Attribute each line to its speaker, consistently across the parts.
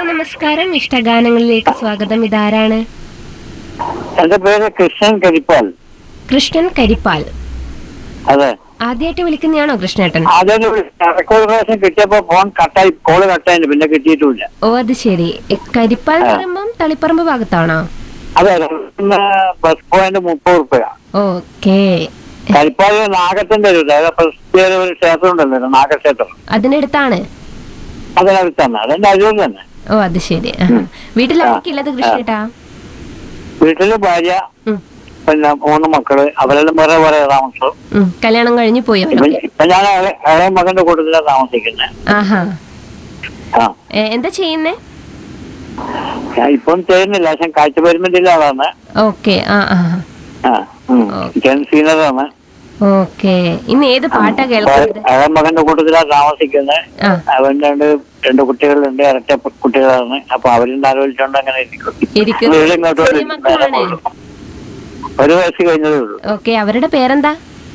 Speaker 1: നമസ്കാരം ഇഷ്ടഗാനങ്ങളിലേക്ക് സ്വാഗതം ഇതാരാണ്
Speaker 2: എന്റെ പേര് കൃഷ്ണൻ കരിപ്പാൽ
Speaker 1: കൃഷ്ണൻ കരിപ്പാൽ
Speaker 2: അതെ
Speaker 1: ആദ്യമായിട്ട് വിളിക്കുന്നതാണോ കൃഷ്ണേട്ടൻ
Speaker 2: അതൊരു റെക്കോർഡ് പ്രാവശ്യം കിട്ടിയപ്പോ ഫോൺ കട്ടായി കോള് കട്ടായി പിന്നെ കിട്ടിയിട്ടില്ല
Speaker 1: ഓ അത് ശരി എ, കരിപ്പാൽ എന്ന് പറയുമ്പം തളിപ്പറമ്പ് ഭാഗത്താണോ
Speaker 2: അതെ പിന്നെ ബസ് പോയിന്റ് മുപ്പത് റുപ്യ
Speaker 1: ഓക്കെ
Speaker 2: കരിപ്പാൽ നാഗത്തിന്റെ ഒരു അതായത് പ്രസിദ്ധ ഒരു ക്ഷേത്രം ഉണ്ടല്ലോ നാഗക്ഷേത്രം
Speaker 1: അതിനടുത്താണ്
Speaker 2: അതിനടുത്താണ് അതെന്റെ അരിയൂർ തന്നെ
Speaker 1: ഓ അത് ശരി ആഹാ. വീട്ടിലാരൊക്കെ ഉള്ളത് കൃഷ്ണേട്ടാ
Speaker 2: വീട്ടില് ഭാര്യ
Speaker 1: ഉം,
Speaker 2: പിന്നെ മൂന്ന് മക്കള് അവരെല്ലാം വേറെ വേറെ താമസം
Speaker 1: ഉം. കല്യാണം കഴിഞ്ഞു
Speaker 2: ഇപ്പൊ
Speaker 1: പോയവരൊക്കെ
Speaker 2: ഇപ്പൊ ഞാൻ ഇളയ- ഇളയ മകന്റെ കൂട്ടത്തിലാണ് താമസിക്കുന്നത്
Speaker 1: ആഹാ
Speaker 2: ആ
Speaker 1: എ, എന്താ ചെയ്യുന്നേ
Speaker 2: ഞാൻ ഇപ്പം ചെയ്യുന്നില്ല പക്ഷെ കാഴ്ചപരിമിതിയിലെ ആളാണ്
Speaker 1: ഓക്കെ ആ ആ
Speaker 2: ആ സീനിയറാണ്
Speaker 1: ഓക്കെ ഇന്ന് ഏത് പാട്ടാ കേൾക്കുന്നത്
Speaker 2: അവൻ മകന്റെ കൂട്ടത്തിലാണ് താമസിക്കുന്നത്
Speaker 1: ആ
Speaker 2: അവന്റെ രണ്ട് രണ്ട് കുട്ടികളുണ്ട് ഇരട്ട കുട്ടികളാണ് അപ്പൊ അവരും ആലോചിച്ചോണ്ട് അങ്ങനെ ഇരിക്കും
Speaker 1: ഇരിക്കുന്നു.
Speaker 2: വീട് ഇങ്ങോട്ട്
Speaker 1: ചെറിയ
Speaker 2: വരും.
Speaker 1: മക്കളാണ്?
Speaker 2: ഒരു വയസ്സ് കഴിഞ്ഞതേ ഉള്ളൂ
Speaker 1: ഓക്കെ അവരുടെ പേരെന്താ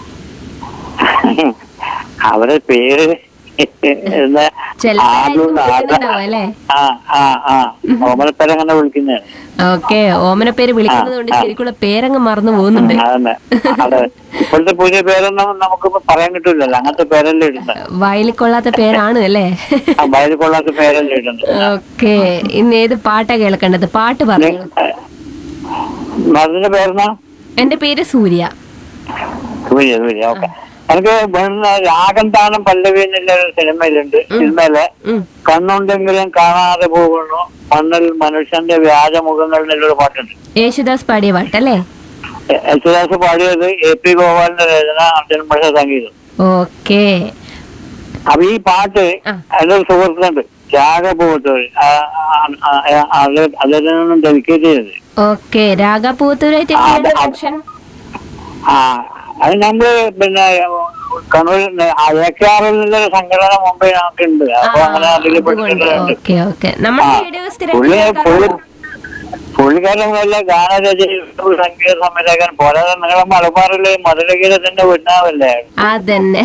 Speaker 2: അവരുടെ പേര് എന്താ
Speaker 1: ചില
Speaker 2: ആദ്യം
Speaker 1: വിളിക്കുന്നുണ്ടാവും അല്ലേ
Speaker 2: ആ ആ ആ ഓമനപ്പേര് അങ്ങനെ വിളിക്കുന്നതാണ്
Speaker 1: ഓക്കെ ഓമന പേര് വിളിക്കുന്നത് കൊണ്ട് ശരിക്കുള്ള പേരങ്ങ് മറന്നു പോകുന്നുണ്ട്
Speaker 2: അതന്നെ അതെ ഇപ്പോഴത്തെ പുതിയ പേരൊന്നും നമുക്കിപ്പോ പറയാൻ കിട്ടൂലല്ലോ അങ്ങനത്തെ പേരല്ലേ ഇടുന്നത്
Speaker 1: വായിൽ കൊള്ളാത്ത പേരാണ് അല്ലേ
Speaker 2: ആ വയലിൽ കൊള്ളാത്ത പേരല്ലേ ഇടുന്നത്
Speaker 1: ഓക്കെ ഇന്ന് ഏത് പാട്ടാ കേൾക്കേണ്ടത് പാട്ട് പറഞ്ഞു
Speaker 2: മരുന്നിന്റെ പേരെന്നാ
Speaker 1: എന്റെ പേര് സൂര്യ
Speaker 2: സൂര്യ സൂര്യ ഓക്കെ എനിക്ക് വേണ്ട രാഗം താനം പല്ലവി എന്നുള്ള ഒരു സിനിമയിലുണ്ട് സിനിമയിലെ
Speaker 1: ഉം.
Speaker 2: കണ്ണുണ്ടെങ്കിലും കാണാതെ പോകുന്നു മണ്ണിൽ മനുഷ്യന്റെ വ്യാജമുഖങ്ങൾ എന്നുള്ളൊരു പാട്ടുണ്ട്
Speaker 1: യേശുദാസ് പാടിയ പാട്ടല്ലേ
Speaker 2: എ- യേശുദാസ് പാടിയത് എ പി ഗോപാലിന്റെ രചന അർജുൻ പക്ഷ സംഗീതം
Speaker 1: ഓക്കെ
Speaker 2: അപ്പൊ ഈ പാട്ട്
Speaker 1: ആ.
Speaker 2: എന്റെ ഒരു സുഹൃത്തുണ്ട് രാഗപൂവത്തൂർ അതിനൊന്നും ഡെഡിക്കേറ്റ് ചെയ്തത്
Speaker 1: ഓക്കെ രാഗാപൂത്തൂരായിട്ട്
Speaker 2: ആ,
Speaker 1: എങ്ങനെയാണ്
Speaker 2: അത്
Speaker 1: കണക്ഷൻ
Speaker 2: ആ അത് നമ്മള് പിന്നെ കണ്ണൂർ അയക്കാറിൽ നിന്നൊരു സംഘടന മുമ്പേ ഞങ്ങൾക്കുണ്ട് അപ്പൊ അങ്ങനെ അതിൽ പെട്ടിട്ടുണ്ട്
Speaker 1: ഓക്കെ ഓക്കെ നമ്മുടെ
Speaker 2: ആ.
Speaker 1: റേഡിയോ
Speaker 2: പുള്ളി
Speaker 1: സ്ഥിരമായിട്ട്
Speaker 2: പുള്ളി
Speaker 1: കേൾക്കാറുണ്ടോ?
Speaker 2: പുള്ളിക്കാരൻ വല്ല ഗാനരചയിലും സംഗീത സംവിധായകൻ പോരാതെ നിങ്ങളെ മലബാറിലെ മധുരഗീതത്തിന്റെ വിണ്ണാവല്ലേ
Speaker 1: അതന്നെ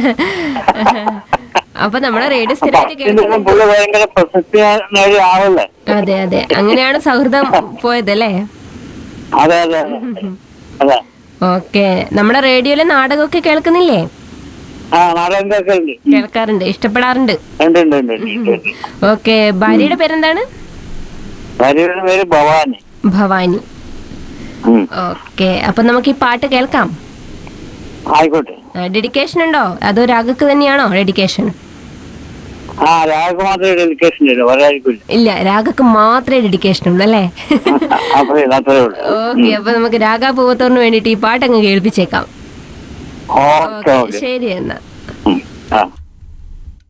Speaker 1: അപ്പൊ നമ്മുടെ റേഡിയോ
Speaker 2: അപ്പൊ
Speaker 1: സ്ഥിരമായിട്ട്
Speaker 2: അതിൽ നിന്നും
Speaker 1: കേൾക്കുന്നത്
Speaker 2: പുള്ളി ഭയങ്കര പ്രശസ്തി നേടിയ ആളല്ലേ
Speaker 1: അതെ അതെ അങ്ങനെയാണ് സൗഹൃദം പോയതല്ലേ
Speaker 2: അതെ അതെ അതെ. അതെ
Speaker 1: ഓക്കെ നമ്മുടെ റേഡിയോയിലെ നാടകമൊക്കെ കേൾക്കുന്നില്ലേ
Speaker 2: ആ നാടകമൊക്കെ ഉണ്ട്
Speaker 1: കേൾക്കാറുണ്ട് ഇഷ്ടപ്പെടാറുണ്ട്
Speaker 2: ഉണ്ട് ഉണ്ട് ഉണ്ട് ഉണ്ട്, ഉണ്ട്
Speaker 1: ഓക്കെ ഭാര്യയുടെ പേരെന്താണ്
Speaker 2: ഭാര്യയുടെ പേര് ഭവാനി
Speaker 1: ഭവാനി
Speaker 2: ഉം.
Speaker 1: ഓക്കെ അപ്പൊ നമുക്ക് ഈ പാട്ട് കേൾക്കാം
Speaker 2: ആയിക്കോട്ടെ
Speaker 1: ഡെഡിക്കേഷൻ ഉണ്ടോ അതോ രാഗക്ക് തന്നെയാണോ ഡെഡിക്കേഷൻ
Speaker 2: ആ രാഗക്ക് മാത്രമേ ഡെലിക്കേഷൻ ഇല്ല ഒരാൾക്കില്ല
Speaker 1: ഇല്ല രാഗക്ക് മാത്രമേ ഡെഡിക്കേഷൻ ഉള്ളൂ അല്ലേ
Speaker 2: അപ്പൊ അത്രേ ഉള്ളൂ
Speaker 1: ഓക്കെ അപ്പൊ നമുക്ക് രാഗ പൂവത്തോറിന് വേണ്ടിട്ട് ഈ പാട്ട് അങ്ങ് കേൾപ്പിച്ചേക്കാം
Speaker 2: ഓക്കെ
Speaker 1: ഓക്കെ
Speaker 2: ഓക്കെ
Speaker 1: ശരി എന്നാ
Speaker 2: ഉം. ആ